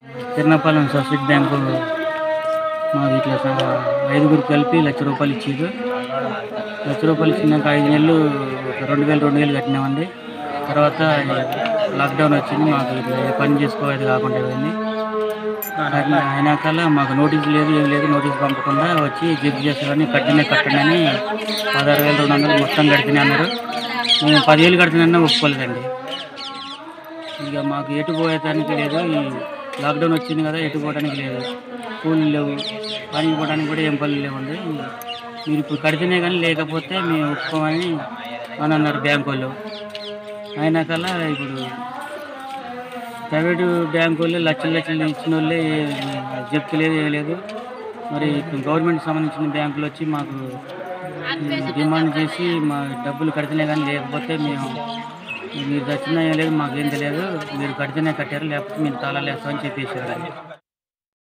తిరునపాలెం society bank మాకు ఇట్లా స- ఐదుగురు కలిపి లక్ష రూపాయలు ఇచ్చారు లక్ష రూపాయలు ఇచ్చినాక ఐదు నెలలు ఒక రెండు వేలు రెండు వేలు కట్టినామండి తర్వాత ఈ లాక్డౌన్ వచ్చింది మాకు ఇట్లా ఏ పని చేసుకోవాలి కాకుండా పోయింది కట్టిన అయినాకల్లా మాకు నోటీస్ లేదు ఏం లేదు నోటీస్ పంపకుండా వచ్చి జడ్జి చేస్తారని కట్టినే కట్టండి అని పదహారు వేలు రెండు వందలు మొత్తం కడుతూనే అన్నారు మేము పదివేలు కడుతున్నా ఒప్పుకోలేదండి ఇక మాకు ఎటు పోయేదానికి లేదు ఈ లాక్డౌన్ వచ్చింది కదా ఎటు పోవడానికి లేదు స్కూల్ లేవు పనికి పోవడానికి కూడా ఏం పనులు లేవండి మీరు ఇప్పుడు కడితేనే కానీ లేకపోతే మేము ఒప్పుకోమని అని అన్నారు బ్యాంక్ వాళ్ళు అయినాకల్లా ఇప్పుడు ప్రైవేటు బ్యాంక్ వాళ్ళు లక్షలు లక్షలు ఇచ్చిన వాళ్ళే చెప్తలేదు ఏం లేదు మరి గవర్నమెంట్ సంబంధించిన బ్యాంకులు వచ్చి మాకు డిమాండ్ చేసి మా డబ్బులు కడితేనే కానీ లేకపోతే మేము మీరు చచ్చినా ఏం లేదు మాకేం తెలియదు మీరు కడితేనే కట్టారు లేకపోతే మీరు తాళాలు వేస్తామని చెప్పేసారు